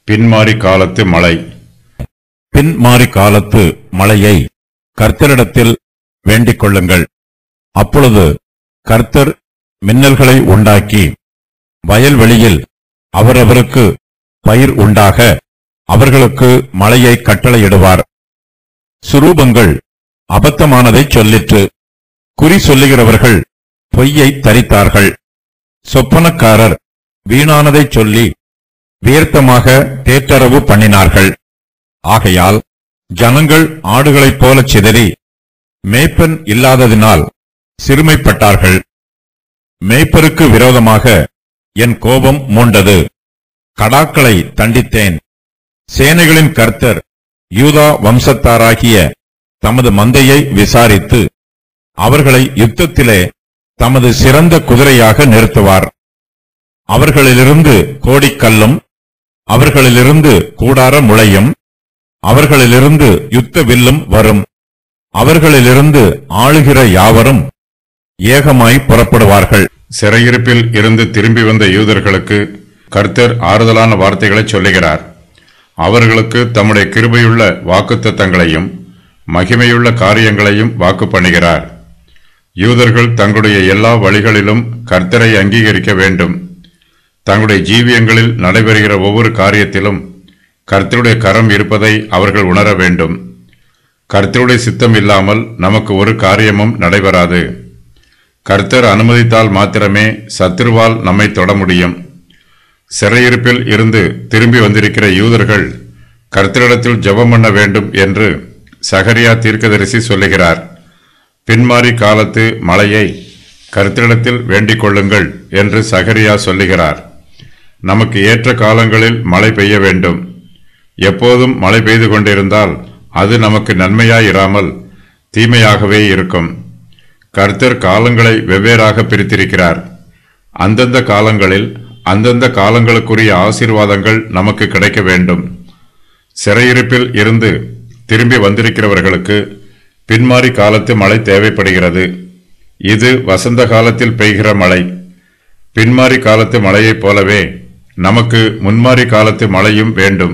பின்மாறி காலத்து மழை பின்மாறி காலத்து மழையை கர்த்தரிடத்தில் வேண்டிக் கொள்ளுங்கள் அப்பொழுது கர்த்தர் மின்னல்களை உண்டாக்கி வயல்வெளியில் அவரவருக்கு பயிர் உண்டாக அவர்களுக்கு மழையை கட்டளையிடுவார் சுரூபங்கள் அபத்தமானதைச் சொல்லிற்று குறி சொல்லுகிறவர்கள் பொய்யை தரித்தார்கள் சொப்பனக்காரர் வீணானதைச் சொல்லி வியர்த்தமாக தேற்றரவு பண்ணினார்கள் ஆகையால் ஜனங்கள் ஆடுகளைப் போலச் சிதறி மேய்ப்பன் இல்லாததினால் சிறுமைப்பட்டார்கள் மேய்ப்பருக்கு விரோதமாக என் கோபம் மூண்டது கடாக்களை தண்டித்தேன் சேனைகளின் கர்த்தர் யூதா வம்சத்தாராகிய தமது மந்தையை விசாரித்து அவர்களை யுத்தத்திலே தமது சிறந்த குதிரையாக நிறுத்துவார் அவர்களிலிருந்து கோடிக்கல்லும் அவர்களிலிருந்து கூடார முளையும் அவர்களிலிருந்து யுத்த வில்லும் வரும் அவர்களிலிருந்து ஆளுகிற யாவரும் ஏகமாய் புறப்படுவார்கள் சிறையிருப்பில் இருந்து திரும்பி வந்த யூதர்களுக்கு கர்த்தர் ஆறுதலான வார்த்தைகளை சொல்லுகிறார் அவர்களுக்கு தம்முடைய கிருபையுள்ள வாக்குத்தத்தங்களையும் மகிமையுள்ள காரியங்களையும் வாக்கு பண்ணுகிறார் யூதர்கள் தங்களுடைய எல்லா வழிகளிலும் கர்த்தரை அங்கீகரிக்க வேண்டும் தங்களுடைய ஜீவியங்களில் நடைபெறுகிற ஒவ்வொரு காரியத்திலும் கர்த்தருடைய கரம் இருப்பதை அவர்கள் உணர வேண்டும் கர்த்தருடைய சித்தம் இல்லாமல் நமக்கு ஒரு காரியமும் நடைபெறாது கர்த்தர் அனுமதித்தால் மாத்திரமே சத்துருவால் நம்மை தொட முடியும் சிறையிருப்பில் இருந்து திரும்பி வந்திருக்கிற யூதர்கள் கர்த்தரிடத்தில் ஜெபம் பண்ண வேண்டும் என்று சகரியா தீர்க்கதரிசி சொல்லுகிறார் பின்மாறி காலத்து மழையை கர்த்தரிடத்தில் வேண்டிக் கொள்ளுங்கள் என்று சகரியா சொல்லுகிறார் நமக்கு ஏற்ற காலங்களில் மழை பெய்ய வேண்டும் எப்போதும் மழை பெய்து கொண்டிருந்தால் அது நமக்கு நன்மையாயிராமல் தீமையாகவே இருக்கும் கர்த்தர் காலங்களை வெவ்வேறாக பிரித்திருக்கிறார் அந்தந்த காலங்களில் அந்தந்த காலங்களுக்குரிய ஆசீர்வாதங்கள் நமக்கு கிடைக்க வேண்டும் சிறையிருப்பில் இருந்து திரும்பி வந்திருக்கிறவர்களுக்கு பின்மாறி காலத்து மழை தேவைப்படுகிறது இது வசந்த காலத்தில் பெய்கிற மழை பின்மாறி காலத்து மழையைப் போலவே நமக்கு முன்மாறி காலத்து மழையும் வேண்டும்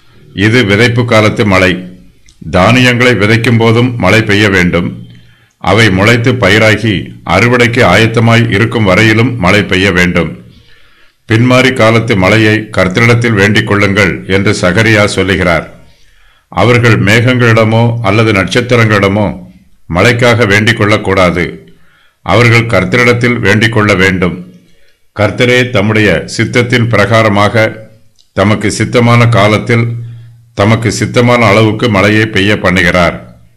இது விதைப்பு காலத்து மழை தானியங்களை விதைக்கும் போதும் மழை பெய்ய வேண்டும் அவை முளைத்து பயிராகி அறுவடைக்கு ஆயத்தமாய் இருக்கும் வரையிலும் மழை பெய்ய வேண்டும் பின்மாறி காலத்து மழையை கர்த்தரிடத்தில் வேண்டிக் கொள்ளுங்கள் என்று சகரியா சொல்லுகிறார் அவர்கள் மேகங்களிடமோ அல்லது நட்சத்திரங்களிடமோ மழைக்காக வேண்டிக் கொள்ளக்கூடாது அவர்கள் கர்த்தரிடத்தில் வேண்டிக் கொள்ள வேண்டும் கர்த்தரே தம்முடைய சித்தத்தின் பிரகாரமாக தமக்கு சித்தமான காலத்தில் தமக்கு சித்தமான அளவுக்கு மழையை பெய்ய பண்ணுகிறார்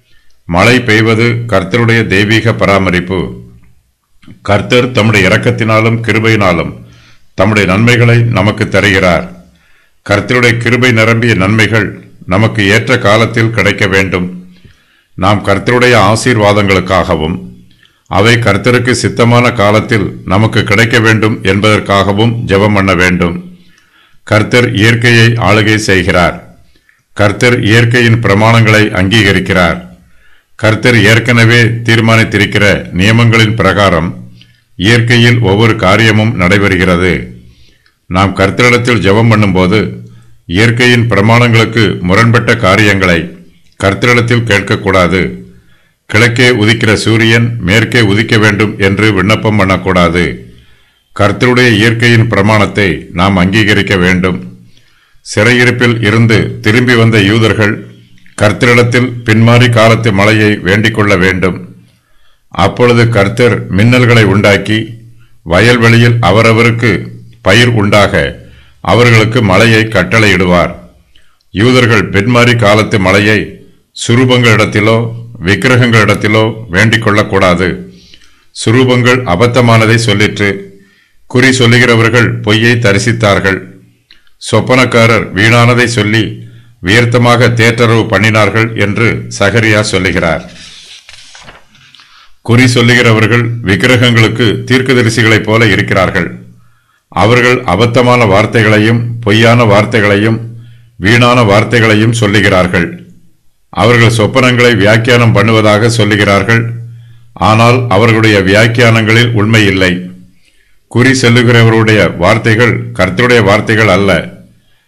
மழை பெய்வது கர்த்தருடைய தெய்வீக பராமரிப்பு கர்த்தர் தம்முடைய இரக்கத்தினாலும் கிருபையினாலும் தம்முடைய நன்மைகளை நமக்கு தருகிறார் கர்த்தருடைய கிருபை நிரம்பிய நன்மைகள் நமக்கு ஏற்ற காலத்தில் கிடைக்க வேண்டும் நாம் கர்த்தருடைய ஆசீர்வாதங்களுக்காகவும் அவை கர்த்தருக்கு சித்தமான காலத்தில் நமக்கு கிடைக்க வேண்டும் என்பதற்காகவும் ஜெபம் பண்ண வேண்டும் கர்த்தர் இயற்கையை ஆளுகை செய்கிறார் கர்த்தர் இயற்கையின் பிரமாணங்களை அங்கீகரிக்கிறார் கர்த்தர் ஏற்கனவே தீர்மானித்திருக்கிற நியமங்களின் பிரகாரம் இயற்கையில் ஒவ்வொரு காரியமும் நடைபெறுகிறது நாம் கர்த்தரிடத்தில் ஜெபம் பண்ணும்போது இயற்கையின் பிரமாணங்களுக்கு முரண்பட்ட காரியங்களை கர்த்தரிடத்தில் கேட்கக்கூடாது கிழக்கே உதிக்கிற சூரியன் மேற்கே உதிக்க வேண்டும் என்று விண்ணப்பம் பண்ணக்கூடாது கர்த்தருடைய இயற்கையின் பிரமாணத்தை நாம் அங்கீகரிக்க வேண்டும் சிறையிருப்பில் இருந்து திரும்பி வந்த யூதர்கள் கர்த்தரிடத்தில் பின்மாறி காலத்து மழையை வேண்டிக் கொள்ள வேண்டும் அப்பொழுது கர்த்தர் மின்னல்களை உண்டாக்கி வயல்வெளியில் அவரவருக்கு பயிர் உண்டாக அவர்களுக்கு மழையை கட்டளையிடுவார் யூதர்கள் பின்மாறி காலத்து மழையை சுரூபங்களிடத்திலோ விக்கிரகங்களிடத்திலோ வேண்டிக் கொள்ளக்கூடாது சுரூபங்கள் அபத்தமானதை சொல்லிற்று குறி சொல்லுகிறவர்கள் பொய்யை தரிசித்தார்கள் சொப்பனக்காரர் வீணானதை சொல்லி வியர்த்தமாக தேற்றரவு பண்ணினார்கள் என்று சகரியா சொல்லுகிறார் குறி சொல்லுகிறவர்கள் விக்கிரகங்களுக்கு தீர்க்கதரிசிகளைப் போல இருக்கிறார்கள் அவர்கள் அபத்தமான வார்த்தைகளையும் பொய்யான வார்த்தைகளையும் வீணான வார்த்தைகளையும் சொல்லுகிறார்கள் அவர்கள் சொப்பனங்களை வியாக்கியானம் பண்ணுவதாக சொல்லுகிறார்கள் ஆனால் அவர்களுடைய வியாக்கியானங்களில் உண்மை இல்லை குறி செல்லுகிறவருடைய வார்த்தைகள் கர்த்தருடைய வார்த்தைகள் அல்ல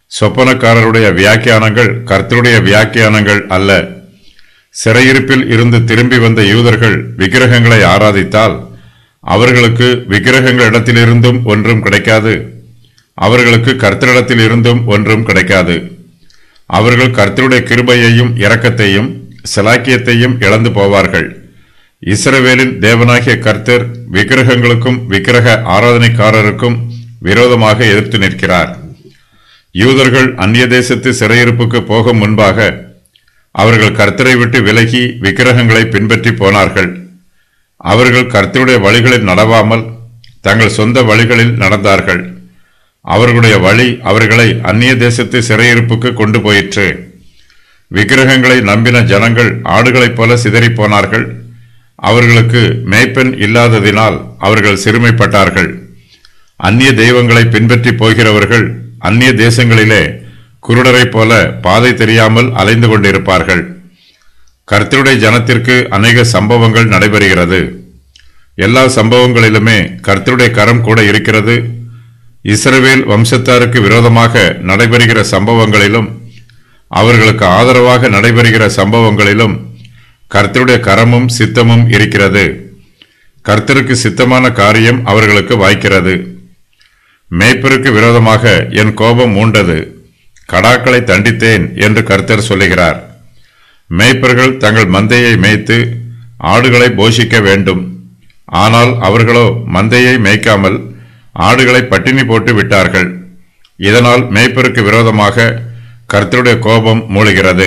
சொப்பனக்காரருடைய வியாக்கியானங்கள் கர்த்தருடைய வியாக்கியானங்கள் அல்ல சிறையிருப்பில் இருந்து திரும்பி வந்த யூதர்கள் விக்கிரகங்களை ஆராதித்தால் அவர்களுக்கு விக்கிரகங்களிடத்திலிருந்தும் ஒன்றும் கிடைக்காது அவர்களுக்கு கர்த்தரிடத்தில் இருந்தும் ஒன்றும் கிடைக்காது அவர்கள் கர்த்தருடைய கிருபையையும் இரக்கத்தையும் சிலாக்கியத்தையும் இழந்து போவார்கள் இஸ்ரவேலின் தேவனாகிய கர்த்தர் விக்கிரகங்களுக்கும் விக்கிரக ஆராதனைக்காரருக்கும் விரோதமாக எதிர்த்து நிற்கிறார் யூதர்கள் அந்நிய தேசத்து சிறையிருப்புக்கு போகும் முன்பாக அவர்கள் கர்த்தரை விட்டு விலகி விக்கிரகங்களை பின்பற்றி போனார்கள் அவர்கள் கர்த்தருடைய வழிகளில் நடவாமல் தங்கள் சொந்த வழிகளில் நடந்தார்கள் அவர்களுடைய வழி அவர்களை அந்நிய தேசத்து சிறையிருப்புக்கு கொண்டு போயிற்று விக்கிரகங்களை நம்பின ஜனங்கள் ஆடுகளைப் போல சிதறிப் போனார்கள் அவர்களுக்கு மேய்ப்பன் இல்லாததினால் அவர்கள் சிறுமைப்பட்டார்கள் அந்நிய தெய்வங்களை பின்பற்றி போகிறவர்கள் அந்நிய தேசங்களிலே குருடரைப் போல பாதை தெரியாமல் அலைந்து கொண்டிருப்பார்கள் கர்த்தருடைய ஜனத்திற்கு அநேக சம்பவங்கள் நடைபெறுகிறது எல்லா சம்பவங்களிலுமே கர்த்தருடைய கரம் கூட இருக்கிறது இஸ்ரவேல் வம்சத்தாருக்கு விரோதமாக நடைபெறுகிற சம்பவங்களிலும் அவர்களுக்கு ஆதரவாக நடைபெறுகிற சம்பவங்களிலும் கர்த்தருடைய கரமும் சித்தமும் இருக்கிறது கர்த்தருக்கு சித்தமான காரியம் அவர்களுக்கு வாய்க்கிறது மேய்ப்பருக்கு விரோதமாக என் கோபம் மூண்டது கடாக்களை தண்டித்தேன் என்று கர்த்தர் சொல்லுகிறார் மேய்ப்பர்கள் தங்கள் மந்தையை மேய்த்து ஆடுகளை போஷிக்க வேண்டும் ஆனால் அவர்களோ மந்தையை மேய்க்காமல் ஆடுகளை பட்டினி போட்டு விட்டார்கள் இதனால் மேய்ப்பருக்கு விரோதமாக கர்த்தருடைய கோபம் மூழுகிறது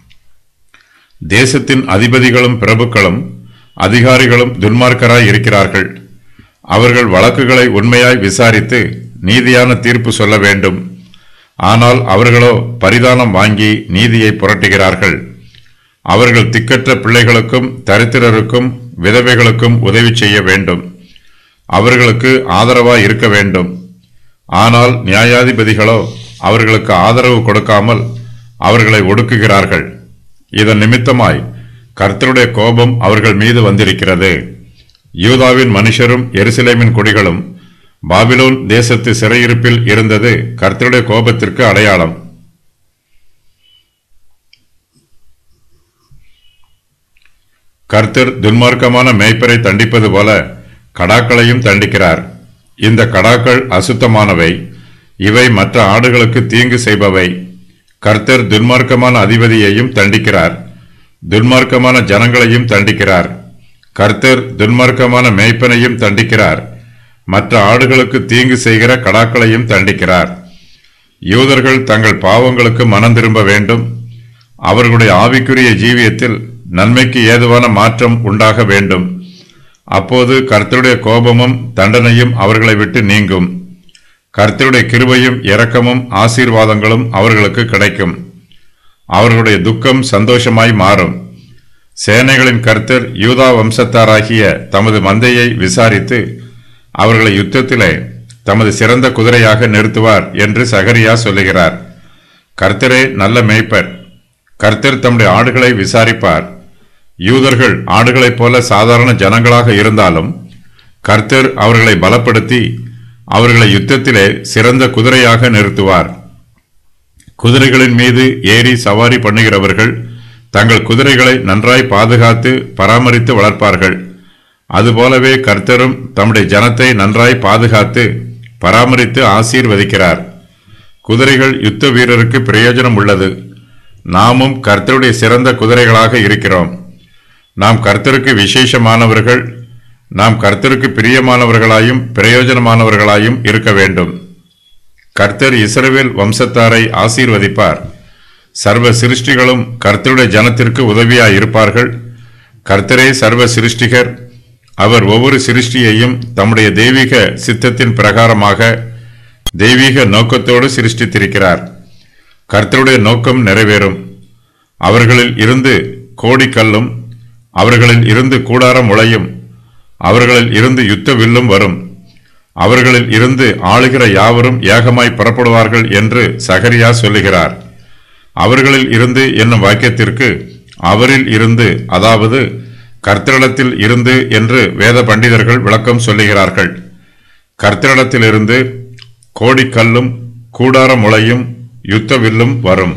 தேசத்தின் அதிபதிகளும் பிரபுக்களும் அதிகாரிகளும் துன்மார்க்கராய் இருக்கிறார்கள் அவர்கள் வழக்குகளை உண்மையாய் விசாரித்து நீதியான தீர்ப்பு சொல்ல வேண்டும் ஆனால் அவர்களோ பரிதானம் வாங்கி நீதியை புரட்டுகிறார்கள் அவர்கள் திக்கற்ற பிள்ளைகளுக்கும் தரித்திரருக்கும் விதவைகளுக்கும் உதவி செய்ய வேண்டும் அவர்களுக்கு ஆதரவாய் இருக்க வேண்டும் ஆனால் நியாயாதிபதிகளோ அவர்களுக்கு ஆதரவு கொடுக்காமல் அவர்களை ஒடுக்குகிறார்கள் இதன் நிமித்தமாய் கர்த்தருடைய கோபம் அவர்கள் மீது வந்திருக்கிறது யூதாவின் மனுஷரும் எருசலேமின் குடிகளும் பாபிலோன் தேசத்து சிறையிருப்பில் இருந்தது கர்த்தருடைய கோபத்திற்கு அடையாளம் கர்த்தர் துன்மார்க்கமான மேய்ப்பரை தண்டிப்பது போல கடாக்களையும் தண்டிக்கிறார் இந்த கடாக்கள் அசுத்தமானவை இவை மற்ற ஆடுகளுக்கு தீங்கு செய்பவை கர்த்தர் துன்மார்க்கமான அதிபதியையும் தண்டிக்கிறார் துன்மார்க்கமான ஜனங்களையும் தண்டிக்கிறார் கர்த்தர் துன்மார்க்கமான மேய்ப்பனையும் தண்டிக்கிறார் மற்ற ஆடுகளுக்கு தீங்கு செய்கிற கடாக்களையும் தண்டிக்கிறார் யூதர்கள் தங்கள் பாவங்களுக்கு மனம் திரும்ப வேண்டும் அவர்களுடைய ஆவிக்குரிய ஜீவியத்தில் நன்மைக்கு ஏதுவான மாற்றம் உண்டாக வேண்டும் அப்போது கர்த்தருடைய கோபமும் தண்டனையும் அவர்களை விட்டு நீங்கும் கர்த்தருடைய கிருபையும் இரக்கமும் ஆசீர்வாதங்களும் அவர்களுக்கு கிடைக்கும் அவர்களுடைய துக்கம் சந்தோஷமாய் மாறும் சேனைகளின் கர்த்தர் யூதா வம்சத்தாராகிய தமது மந்தையை விசாரித்து அவர்களை யுத்தத்திலே தமது சிறந்த குதிரையாக நிறுத்துவார் என்று சகரியா சொல்லுகிறார் கர்த்தரே நல்ல மேய்ப்பர் கர்த்தர் தம்முடைய ஆடுகளை விசாரிப்பார் யூதர்கள் ஆடுகளைப் போல சாதாரண ஜனங்களாக இருந்தாலும் கர்த்தர் அவர்களை பலப்படுத்தி அவர்களை யுத்தத்திலே சிறந்த குதிரையாக நிறுத்துவார் குதிரைகளின் மீது ஏறி சவாரி பண்ணுகிறவர்கள் தங்கள் குதிரைகளை நன்றாய் பாதுகாத்து பராமரித்து வளர்ப்பார்கள் அதுபோலவே கர்த்தரும் தம்முடைய ஜனத்தை நன்றாய் பாதுகாத்து பராமரித்து ஆசீர்வதிக்கிறார் குதிரைகள் யுத்த வீரருக்கு பிரயோஜனம் உள்ளது நாமும் கர்த்தருடைய சிறந்த குதிரைகளாக இருக்கிறோம் நாம் கர்த்தருக்கு விசேஷமானவர்கள் நாம் கர்த்தருக்கு பிரியமானவர்களாயும் பிரயோஜனமானவர்களாயும் இருக்க வேண்டும் கர்த்தர் இஸ்ரவேல் வம்சத்தாரை ஆசீர்வதிப்பார் சர்வ சிருஷ்டிகளும் கர்த்தருடைய ஜனத்திற்கு உதவியாய் இருப்பார்கள் கர்த்தரே சர்வ சிருஷ்டிகர் அவர் ஒவ்வொரு சிருஷ்டியையும் தம்முடைய தெய்வீக சித்தத்தின் பிரகாரமாக தெய்வீக நோக்கத்தோடு சிருஷ்டித்திருக்கிறார் கர்த்தருடைய நோக்கம் நிறைவேறும் அவர்களில் இருந்து கோடிக்கல்லும் அவர்களில் இருந்து கூடாரம் முளையும் அவர்களில் இருந்து யுத்த வில்லும் வரும் அவர்களில் இருந்து ஆளுகிற யாவரும் ஏகமாய் புறப்படுவார்கள் என்று சகரியா சொல்லுகிறார் அவர்களில் இருந்து என்னும் வாக்கியத்திற்கு அவரில் இருந்து அதாவது கர்த்தரிடத்தில் இருந்து என்று வேத பண்டிதர்கள் விளக்கம் சொல்லுகிறார்கள் கர்த்தரிடத்திலிருந்து கோடிக்கல்லும் கூடார முளையும் யுத்த வில்லும் வரும்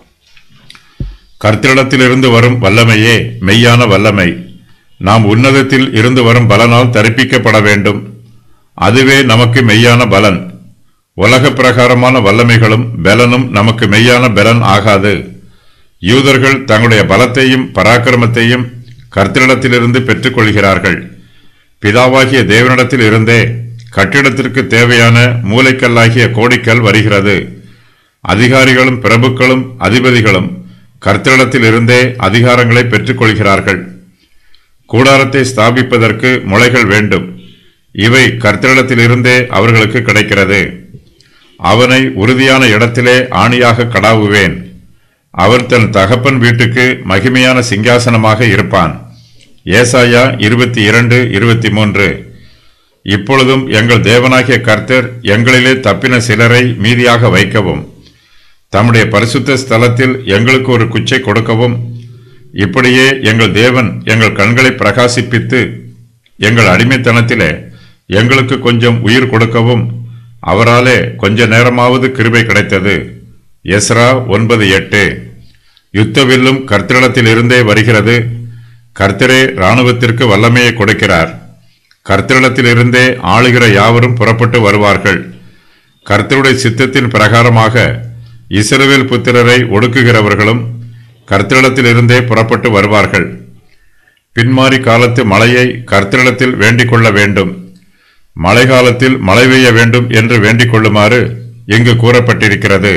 கர்த்தரிடத்திலிருந்து வரும் வல்லமையே மெய்யான வல்லமை நாம் உன்னதத்தில் இருந்து வரும் பலனால் தரிப்பிக்கப்பட வேண்டும் அதுவே நமக்கு மெய்யான பலன் உலக பிரகாரமான வல்லமைகளும் பலனும் நமக்கு மெய்யான பலன் ஆகாது யூதர்கள் தங்களுடைய பலத்தையும் பராக்கிரமத்தையும் கர்த்தரிடத்திலிருந்து பெற்றுக்கொள்கிறார்கள் பிதாவாகிய தேவனிடத்தில் இருந்தே கட்டிடத்திற்கு தேவையான மூளைக்கல்லாகிய கோடிக்கல் வருகிறது அதிகாரிகளும் பிரபுக்களும் அதிபதிகளும் கர்த்தரிடத்தில் இருந்தே அதிகாரங்களை பெற்றுக்கொள்கிறார்கள் கூடாரத்தை ஸ்தாபிப்பதற்கு முளைகள் வேண்டும் இவை கர்த்தரிடத்தில் இருந்தே அவர்களுக்கு கிடைக்கிறது அவனை உறுதியான இடத்திலே ஆணியாக கடாவுவேன் அவர் தன் தகப்பன் வீட்டுக்கு மகிமையான சிங்காசனமாக இருப்பான் ஏசாயா இருபத்தி இரண்டு இருபத்தி மூன்று இப்பொழுதும் எங்கள் தேவனாகிய கர்த்தர் எங்களிலே தப்பின சிலரை மீதியாக வைக்கவும் தம்முடைய பரிசுத்த ஸ்தலத்தில் எங்களுக்கு ஒரு குச்சை கொடுக்கவும் இப்படியே எங்கள் தேவன் எங்கள் கண்களை பிரகாசிப்பித்து எங்கள் அடிமைத்தனத்திலே எங்களுக்கு கொஞ்சம் உயிர் கொடுக்கவும் அவராலே கொஞ்ச நேரமாவது கிருபை கிடைத்தது எஸ்ரா ஒன்பது எட்டு யுத்தவில்லும் கர்த்தரிடத்தில் இருந்தே வருகிறது கர்த்தரே இராணுவத்திற்கு வல்லமையை கொடுக்கிறார் கர்த்தரிடத்திலிருந்தே ஆளுகிற யாவரும் புறப்பட்டு வருவார்கள் கர்த்தருடைய சித்தத்தின் பிரகாரமாக இஸ்ரவேல் புத்திரரை ஒடுக்குகிறவர்களும் கர்த்தரிடத்திலிருந்தே புறப்பட்டு வருவார்கள் பின்மாறி காலத்து மழையை கர்த்தரிடத்தில் வேண்டிக் கொள்ள வேண்டும் மழை காலத்தில் மழை பெய்ய வேண்டும் என்று வேண்டிக் கொள்ளுமாறு இங்கு கூறப்பட்டிருக்கிறது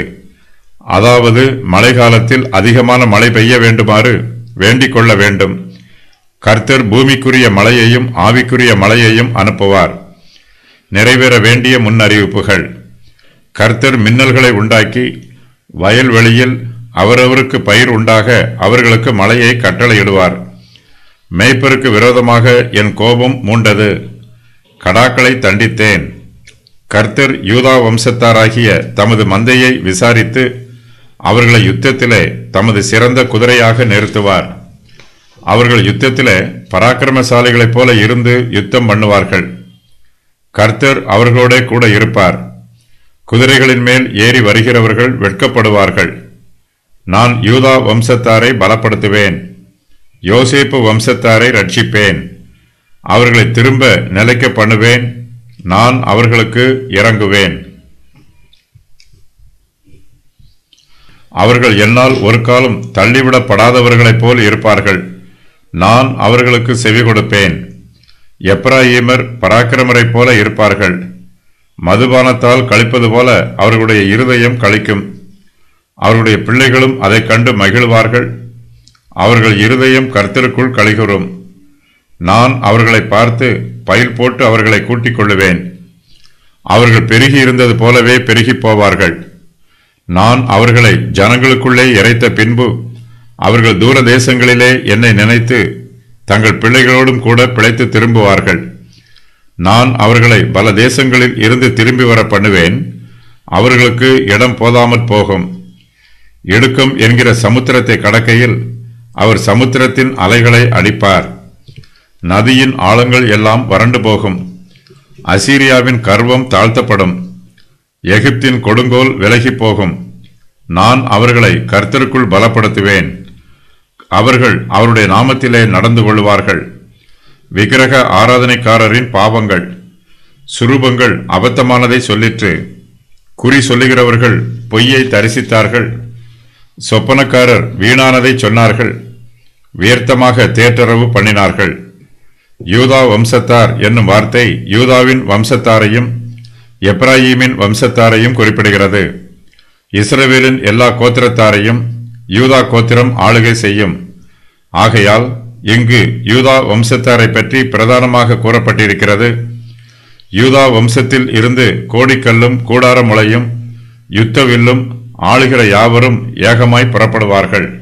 அதாவது மழை காலத்தில் அதிகமான மழை பெய்ய வேண்டுமாறு வேண்டிக் கொள்ள வேண்டும் கர்த்தர் பூமிக்குரிய மழையையும் ஆவிக்குரிய மழையையும் அனுப்புவார் நிறைவேற வேண்டிய முன்னறிவிப்புகள் கர்த்தர் மின்னல்களை உண்டாக்கி வயல்வெளியில் அவரவருக்கு பயிர் உண்டாக அவர்களுக்கு மழையை கட்டளையிடுவார் மேய்ப்பருக்கு விரோதமாக என் கோபம் மூண்டது கடாக்களை தண்டித்தேன் கர்த்தர் யூதா வம்சத்தாராகிய தமது மந்தையை விசாரித்து அவர்களை யுத்தத்திலே தமது சிறந்த குதிரையாக நிறுத்துவார் அவர்கள் யுத்தத்திலே பராக்கிரமசாலிகளைப் போல இருந்து யுத்தம் பண்ணுவார்கள் கர்த்தர் அவர்களோட கூட இருப்பார் குதிரைகளின் மேல் ஏறி வருகிறவர்கள் வெட்கப்படுவார்கள் நான் யூதா வம்சத்தாரை பலப்படுத்துவேன் யோசேப்பு வம்சத்தாரை ரட்சிப்பேன் அவர்களை திரும்ப நிலைக்க பண்ணுவேன் நான் அவர்களுக்கு இறங்குவேன் அவர்கள் என்னால் ஒரு காலம் தள்ளிவிடப்படாதவர்களைப் போல் இருப்பார்கள் நான் அவர்களுக்கு செவி கொடுப்பேன் எப்ராஹீமர் பராக்கிரமரைப் போல இருப்பார்கள் மதுபானத்தால் கழிப்பது போல அவர்களுடைய இருதயம் கழிக்கும் அவர்களுடைய பிள்ளைகளும் அதைக் கண்டு மகிழ்வார்கள் அவர்கள் இருதயம் கர்த்தருக்குள் கழிகுறும் நான் அவர்களை பார்த்து பயில் போட்டு அவர்களை கூட்டிக் கொள்ளுவேன் அவர்கள் பெருகி இருந்தது போலவே பெருகிப் போவார்கள் நான் அவர்களை ஜனங்களுக்குள்ளே இறைத்த பின்பு அவர்கள் தூர தேசங்களிலே என்னை நினைத்து தங்கள் பிள்ளைகளோடும் கூட பிழைத்து திரும்புவார்கள் நான் அவர்களை பல தேசங்களில் இருந்து திரும்பி வர பண்ணுவேன் அவர்களுக்கு இடம் போதாமற் போகும் இடுக்கம் என்கிற சமுத்திரத்தை கடக்கையில் அவர் சமுத்திரத்தின் அலைகளை அடிப்பார் நதியின் ஆழங்கள் எல்லாம் வறண்டு போகும் அசீரியாவின் கர்வம் தாழ்த்தப்படும் எகிப்தின் கொடுங்கோல் விலகிப் போகும் நான் அவர்களை கர்த்தருக்குள் பலப்படுத்துவேன் அவர்கள் அவருடைய நாமத்திலே நடந்து கொள்வார்கள் விக்கிரக ஆராதனைக்காரரின் பாவங்கள் சுரூபங்கள் அபத்தமானதை சொல்லிற்று குறி சொல்லுகிறவர்கள் பொய்யை தரிசித்தார்கள் சொப்பனக்காரர் வீணானதை சொன்னார்கள் வியர்த்தமாக தேற்றரவு பண்ணினார்கள் யூதா வம்சத்தார் என்னும் வார்த்தை யூதாவின் வம்சத்தாரையும் எப்ராஹீமின் வம்சத்தாரையும் குறிப்பிடுகிறது இஸ்ரவேலின் எல்லா கோத்திரத்தாரையும் யூதா கோத்திரம் ஆளுகை செய்யும் ஆகையால் இங்கு யூதா வம்சத்தாரை பற்றி பிரதானமாக கூறப்பட்டிருக்கிறது யூதா வம்சத்தில் இருந்து கோடிக்கல்லும் கூடார முளையும் யுத்தவில்லும் ஆளுகிற யாவரும் ஏகமாய் புறப்படுவார்கள்